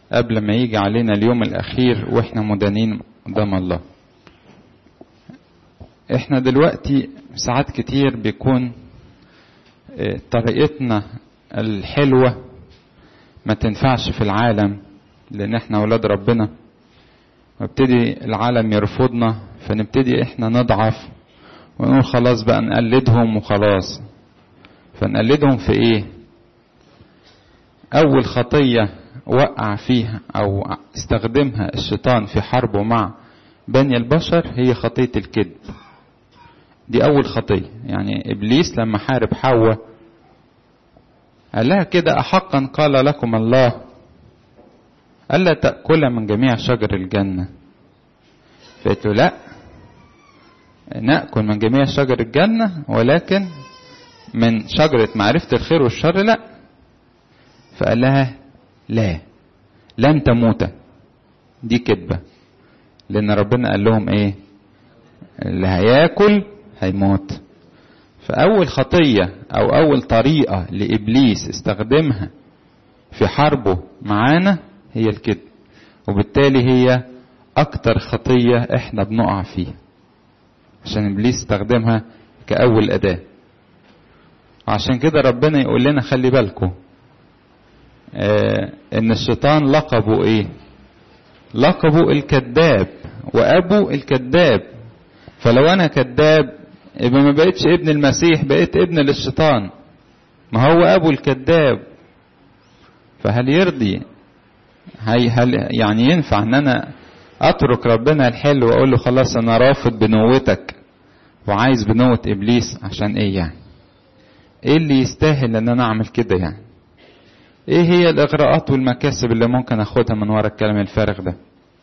قبل ما يجي علينا اليوم الأخير وإحنا مدانين قدام الله إحنا دلوقتي ساعات كتير بيكون طريقتنا الحلوة ما تنفعش في العالم لأن إحنا أولاد ربنا وابتدي العالم يرفضنا فنبتدي إحنا نضعف ونقول خلاص بقى نقلدهم وخلاص فنقلدهم في إيه أول خطية وقع فيها أو استخدمها الشيطان في حربه مع بني البشر هي خطية الكذب دي أول خطية يعني إبليس لما حارب حواء قال لها كده أحقا قال لكم الله ألا تأكل من جميع شجر الجنة فقلت له لا نأكل من جميع شجر الجنة ولكن من شجرة معرفة الخير والشر لا فقال لها لا لن تموت دي كذبة لأن ربنا قال لهم إيه اللي هياكل هيموت فأول خطية أو أول طريقة لإبليس استخدمها في حربه معانا هي الكذب وبالتالي هي أكتر خطية إحنا بنقع فيها عشان إبليس استخدمها كأول أداة عشان كده ربنا يقول لنا خلي بالكم آه إن الشيطان لقبه إيه لقبه الكذاب وأبو الكذاب فلو أنا كذاب يبقى ما بقتش ابن المسيح بقيت ابن للشيطان ما هو ابو الكذاب فهل يرضي هي هل يعني ينفع ان انا اترك ربنا الحلو واقول له خلاص انا رافض بنوتك وعايز بنوة ابليس عشان ايه يعني ايه اللي يستاهل ان انا اعمل كده يعني ايه هي الاغراءات والمكاسب اللي ممكن اخدها من ورا الكلام الفارغ ده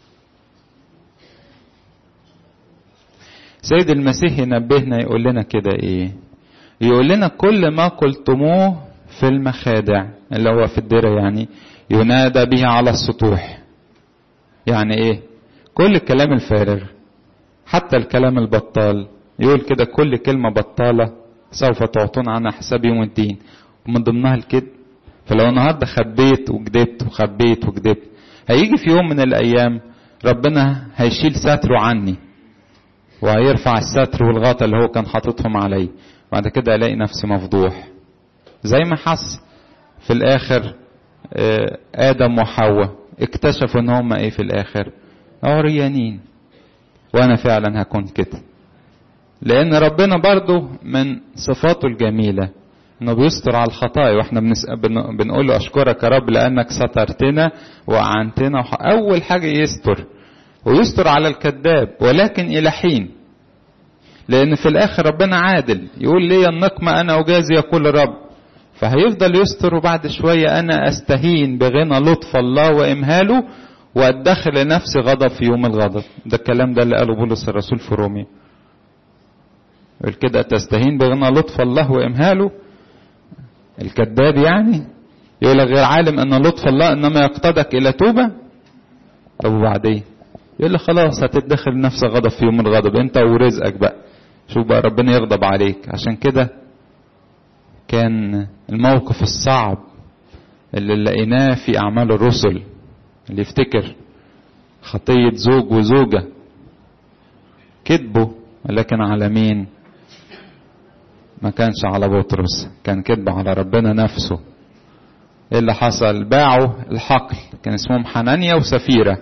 سيد المسيح ينبهنا يقول لنا كده ايه يقول لنا كل ما قلتموه في المخادع اللي هو في الدرة يعني ينادى به على السطوح يعني ايه كل الكلام الفارغ حتى الكلام البطال يقول كده كل كلمة بطالة سوف تعطون عنها حساب يوم الدين ومن ضمنها الكذب فلو النهارده خبيت وكذبت وخبيت وكذبت هيجي في يوم من الايام ربنا هيشيل ستره عني وهيرفع الستر والغطا اللي هو كان حاططهم عليه بعد كده الاقي نفسي مفضوح زي ما حس في الاخر ادم وحواء اكتشفوا ان هم ايه في الاخر عريانين وانا فعلا هكون كده لان ربنا برضو من صفاته الجميلة انه بيستر على الخطايا واحنا بنقول له اشكرك يا رب لانك سترتنا واعنتنا اول حاجة يستر ويستر على الكذاب ولكن إلى حين لأن في الآخر ربنا عادل يقول لي النقمة أنا أجازي يقول الرب فهيفضل يستر وبعد شوية أنا أستهين بغنى لطف الله وإمهاله وأدخل لنفسي غضب في يوم الغضب ده الكلام ده اللي قاله بولس الرسول في روميا يقول كده تستهين بغنى لطف الله وإمهاله الكذاب يعني يقول لك غير عالم أن لطف الله إنما يقتدك إلى توبة طب وبعدين يقول لي خلاص هتدخل نفسك غضب في يوم الغضب انت ورزقك بقى شوف بقى ربنا يغضب عليك عشان كده كان الموقف الصعب اللي لقيناه في اعمال الرسل اللي يفتكر خطية زوج وزوجة كذبوا لكن على مين ما كانش على بطرس كان كذب على ربنا نفسه ايه اللي حصل باعوا الحقل كان اسمهم حنانيا وسفيره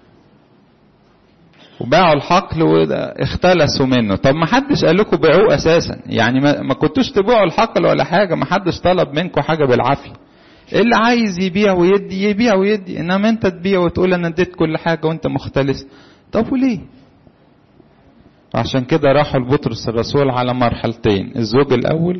وباعوا الحقل واختلسوا منه طب ما حدش قال لكم بيعوه اساسا يعني ما, ما كنتوش تبيعوا الحقل ولا حاجه ما حدش طلب منكم حاجه بالعافيه اللي عايز يبيع ويدي يبيع ويدي انما انت تبيع وتقول انا اديت كل حاجه وانت مختلس طب وليه عشان كده راحوا لبطرس الرسول على مرحلتين الزوج الاول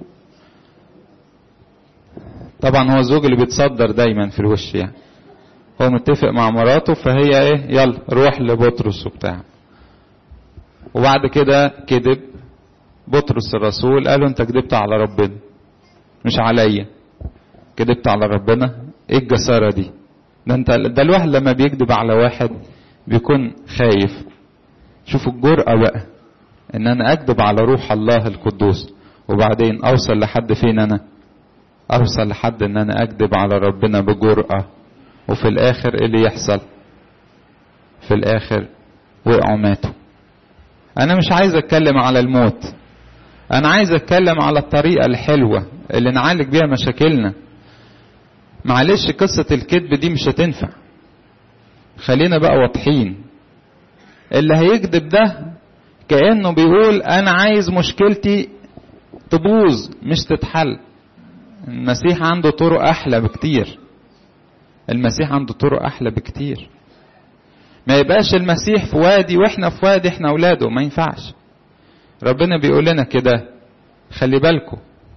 طبعا هو الزوج اللي بيتصدر دايما في الوش يعني هو متفق مع مراته فهي ايه يلا روح لبطرس وبتاع وبعد كده كذب بطرس الرسول قال له انت كذبت على ربنا مش عليا كذبت على ربنا ايه الجساره دي ده انت ده الواحد لما بيكذب على واحد بيكون خايف شوفوا الجرأة بقى ان انا اكذب على روح الله القدوس وبعدين اوصل لحد فين انا اوصل لحد ان انا اكذب على ربنا بجرأة وفي الاخر ايه اللي يحصل في الاخر وقعوا ماتوا انا مش عايز اتكلم على الموت انا عايز اتكلم على الطريقة الحلوة اللي نعالج بيها مشاكلنا معلش قصة الكذب دي مش هتنفع خلينا بقى واضحين اللي هيكذب ده كأنه بيقول انا عايز مشكلتي تبوظ مش تتحل المسيح عنده طرق احلى بكتير المسيح عنده طرق احلى بكتير ما يبقاش المسيح في وادي واحنا في وادي احنا اولاده ما ينفعش ربنا بيقول لنا كده خلي بالكم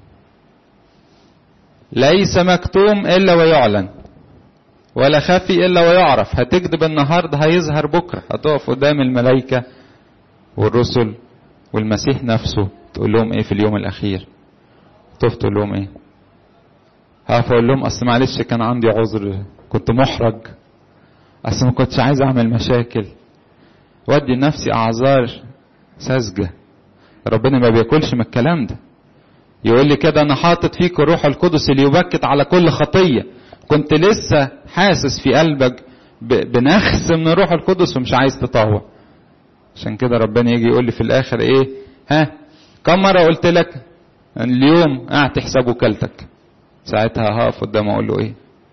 ليس مكتوم الا ويعلن ولا خفي الا ويعرف هتكذب النهارده هيظهر بكره هتقف قدام الملائكه والرسل والمسيح نفسه تقول لهم ايه في اليوم الاخير تقف تقول لهم ايه هقف اقول لهم اصل معلش كان عندي عذر كنت محرج اصل ما كنتش عايز اعمل مشاكل ودي لنفسي اعذار ساذجه ربنا ما بياكلش من الكلام ده يقول لي كده انا حاطط فيك الروح القدس اللي يبكت على كل خطيه كنت لسه حاسس في قلبك بنخس من الروح القدس ومش عايز تطوع عشان كده ربنا يجي يقول لي في الاخر ايه ها كم مره قلت لك اليوم اعطي حساب وكالتك ساعتها هقف قدامه اقول له ايه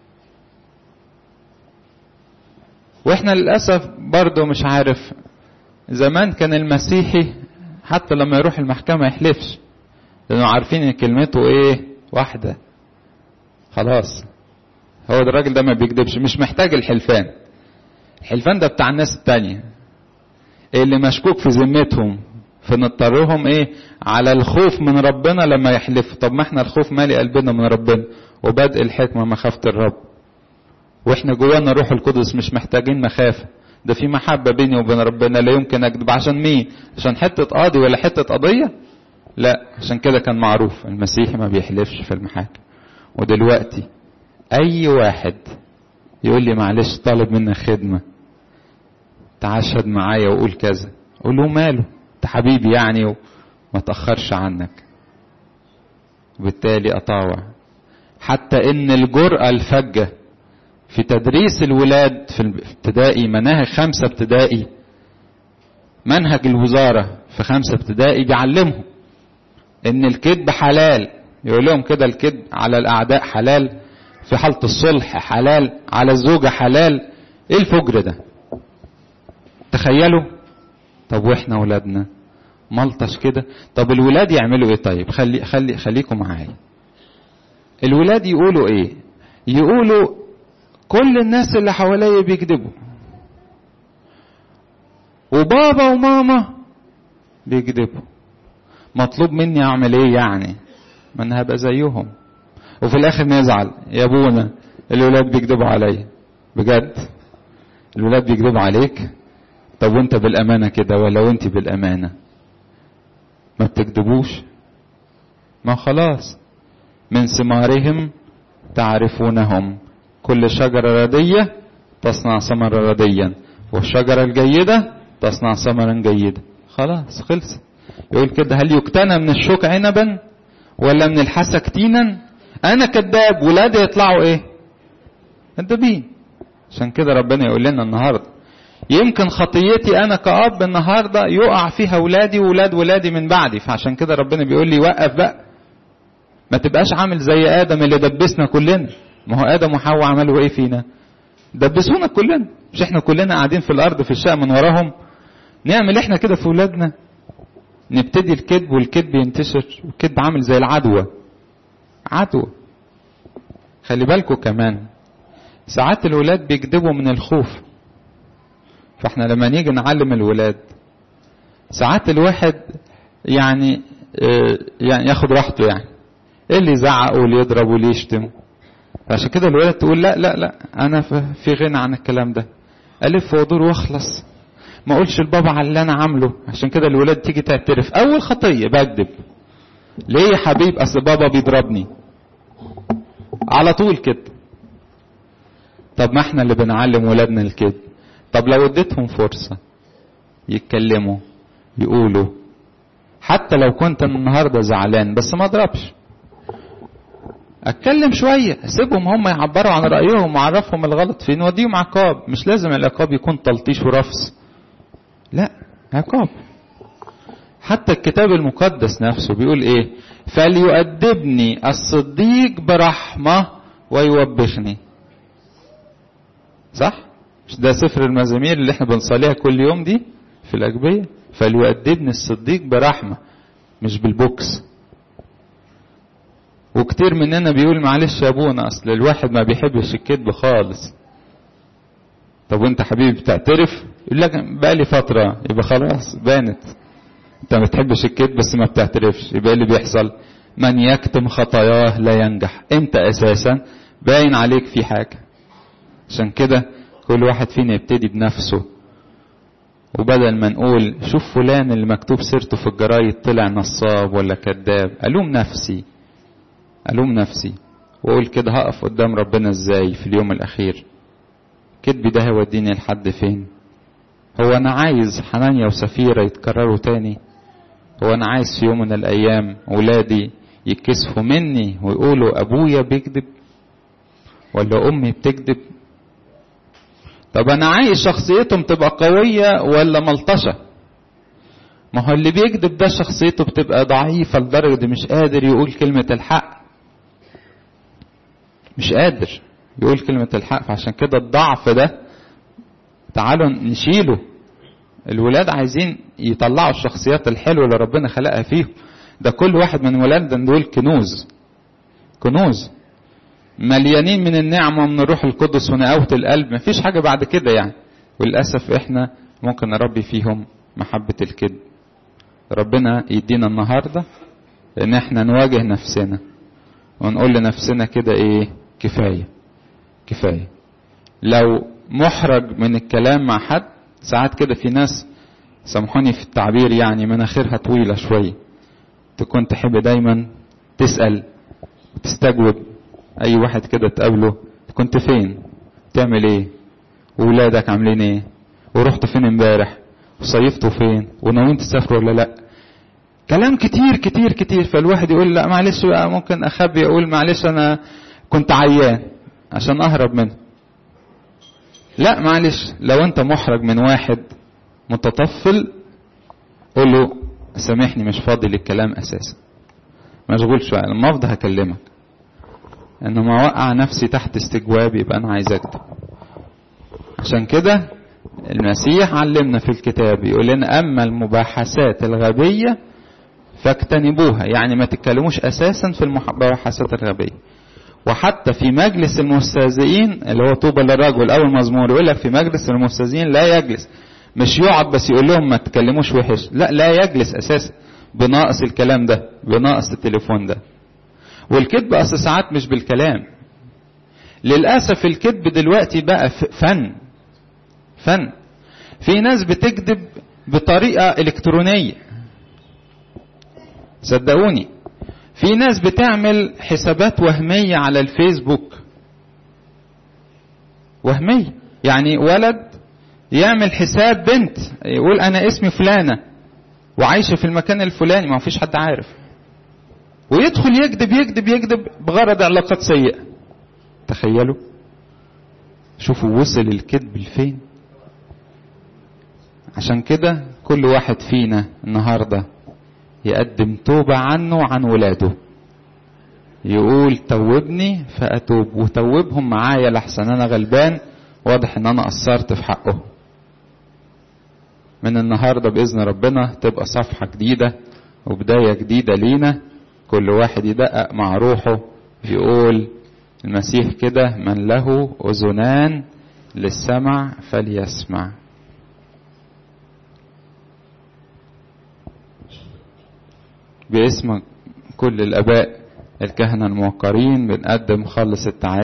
واحنا للاسف برضه مش عارف زمان كان المسيحي حتى لما يروح المحكمة يحلفش لأنه عارفين إن كلمته إيه واحدة خلاص هو ده الراجل ده ما بيكذبش مش محتاج الحلفان الحلفان ده بتاع الناس التانية اللي مشكوك في ذمتهم فنضطرهم ايه على الخوف من ربنا لما يحلفوا طب ما احنا الخوف مالي قلبنا من ربنا وبدء الحكمة مخافة الرب واحنا جوانا روح القدس مش محتاجين مخافة ده في محبة بيني وبين ربنا لا يمكن أكذب عشان مين؟ عشان حتة قاضي ولا حتة قضية؟ لا عشان كده كان معروف المسيح ما بيحلفش في المحاكم ودلوقتي أي واحد يقول لي معلش طالب منك خدمة تعشد معايا وقول كذا قول له ماله انت حبيبي يعني وما تأخرش عنك وبالتالي أطاوع حتى إن الجرأة الفجة في تدريس الولاد في الابتدائي مناهج خمسة ابتدائي منهج الوزارة في خمسة ابتدائي بيعلمهم ان الكذب حلال يقول لهم كده الكذب على الاعداء حلال في حالة الصلح حلال على الزوجة حلال ايه الفجر ده تخيلوا طب واحنا ولادنا ملطش كده طب الولاد يعملوا ايه طيب خلي خلي خليكم معايا الولاد يقولوا ايه يقولوا كل الناس اللي حواليا بيكذبوا وبابا وماما بيكذبوا مطلوب مني اعمل ايه يعني ما انا هبقى زيهم وفي الاخر نزعل يا ابونا الولاد بيكذبوا عليا بجد الولاد بيكذبوا عليك طب وانت بالامانه كده ولا وانت بالامانه ما بتكذبوش ما خلاص من ثمارهم تعرفونهم كل شجرة ردية تصنع ثمرا رديا والشجرة الجيدة تصنع ثمرا جيدا خلاص خلص يقول كده هل يقتنى من الشوك عنبا ولا من الحسك تينا انا كذاب ولادي يطلعوا ايه كذابين عشان كده ربنا يقول لنا النهارده يمكن خطيتي انا كاب النهارده يقع فيها ولادي وولاد ولادي من بعدي فعشان كده ربنا بيقول لي وقف بقى ما تبقاش عامل زي ادم اللي دبسنا كلنا ما هو ادم وحواء عملوا ايه فينا دبسونا كلنا مش احنا كلنا قاعدين في الارض في الشقه من وراهم نعمل احنا كده في ولادنا نبتدي الكذب والكذب ينتشر والكذب عامل زي العدوى عدوى خلي بالكم كمان ساعات الولاد بيكذبوا من الخوف فاحنا لما نيجي نعلم الولاد ساعات الواحد يعني يعني ياخد راحته يعني ايه اللي يزعق واللي يضرب واللي يشتم عشان كده الولاد تقول لا لا لا انا في غنى عن الكلام ده الف وادور واخلص ما اقولش لبابا على اللي انا عامله عشان كده الولاد تيجي تعترف اول خطيه بكذب ليه يا حبيب اصل بابا بيضربني على طول كده طب ما احنا اللي بنعلم ولادنا الكذب طب لو اديتهم فرصه يتكلموا يقولوا حتى لو كنت النهارده زعلان بس ما اضربش اتكلم شويه سيبهم هم يعبروا عن رايهم وعرفهم الغلط فين وديهم عقاب مش لازم العقاب يكون تلطيش ورفس لا عقاب حتى الكتاب المقدس نفسه بيقول ايه فليؤدبني الصديق برحمه ويوبخني صح مش ده سفر المزامير اللي احنا بنصليها كل يوم دي في الاجبيه فليؤدبني الصديق برحمه مش بالبوكس وكتير مننا بيقول معلش يا ابونا اصل الواحد ما بيحبش الكذب خالص طب وانت حبيبي بتعترف يقول لك بقالي فتره يبقى خلاص بانت انت ما بتحبش الكذب بس ما بتعترفش يبقى اللي بيحصل من يكتم خطاياه لا ينجح انت اساسا باين عليك في حاجه عشان كده كل واحد فينا يبتدي بنفسه وبدل ما نقول شوف فلان اللي مكتوب سيرته في الجرايد طلع نصاب ولا كذاب الوم نفسي الوم نفسي واقول كده هقف قدام ربنا ازاي في اليوم الاخير كذبي ده هيوديني لحد فين هو انا عايز حنانيا وسفيرة يتكرروا تاني هو انا عايز في يوم من الايام ولادي يتكسفوا مني ويقولوا ابويا بيكذب ولا امي بتكذب طب انا عايز شخصيتهم تبقى قوية ولا ملطشة ما هو اللي بيكذب ده شخصيته بتبقى ضعيفة لدرجة مش قادر يقول كلمة الحق مش قادر يقول كلمة الحق فعشان كده الضعف ده تعالوا نشيله الولاد عايزين يطلعوا الشخصيات الحلوة اللي ربنا خلقها فيهم ده كل واحد من ولادنا دول كنوز كنوز مليانين من النعمة ومن الروح القدس ونقاوة القلب مفيش حاجة بعد كده يعني وللأسف احنا ممكن نربي فيهم محبة الكذب ربنا يدينا النهاردة ان احنا نواجه نفسنا ونقول لنفسنا كده ايه كفاية كفاية لو محرج من الكلام مع حد ساعات كده في ناس سامحوني في التعبير يعني مناخيرها طويلة شوية تكون تحب دايما تسأل تستجوب اي واحد كده تقابله كنت فين تعمل ايه وولادك عاملين ايه ورحتوا فين امبارح وصيفتوا فين وناويين تسافروا ولا لا كلام كتير كتير كتير فالواحد يقول لا معلش بقى ممكن اخبي اقول معلش انا كنت عيان عشان اهرب منه لا معلش لو انت محرج من واحد متطفل قول له سامحني مش فاضي للكلام اساسا مشغول شويه لما افضل هكلمك انما اوقع نفسي تحت استجواب يبقى انا عايز اكتب عشان كده المسيح علمنا في الكتاب يقول لنا اما المباحثات الغبيه فاجتنبوها يعني ما تتكلموش اساسا في المباحثات الغبيه وحتى في مجلس المستهزئين اللي هو طوبى للرجل او المزمور يقول لك في مجلس المستهزئين لا يجلس مش يقعد بس يقول لهم ما تكلموش وحش لا لا يجلس اساسا بناقص الكلام ده بناقص التليفون ده والكذب اصل ساعات مش بالكلام للاسف الكذب دلوقتي بقى فن فن في ناس بتكذب بطريقه الكترونيه صدقوني في ناس بتعمل حسابات وهميه على الفيسبوك وهميه يعني ولد يعمل حساب بنت يقول انا اسمي فلانه وعايشه في المكان الفلاني ما فيش حد عارف ويدخل يكذب يكذب يكذب بغرض علاقات سيئة تخيلوا شوفوا وصل الكذب لفين عشان كده كل واحد فينا النهاردة يقدم توبة عنه وعن ولاده يقول توبني فأتوب وتوبهم معايا لحسن أنا غلبان واضح إن أنا قصرت في حقه من النهاردة بإذن ربنا تبقى صفحة جديدة وبداية جديدة لينا كل واحد يدقق مع روحه يقول المسيح كده من له أذنان للسمع فليسمع باسم كل الآباء الكهنة الموقرين بنقدم خلص التعالي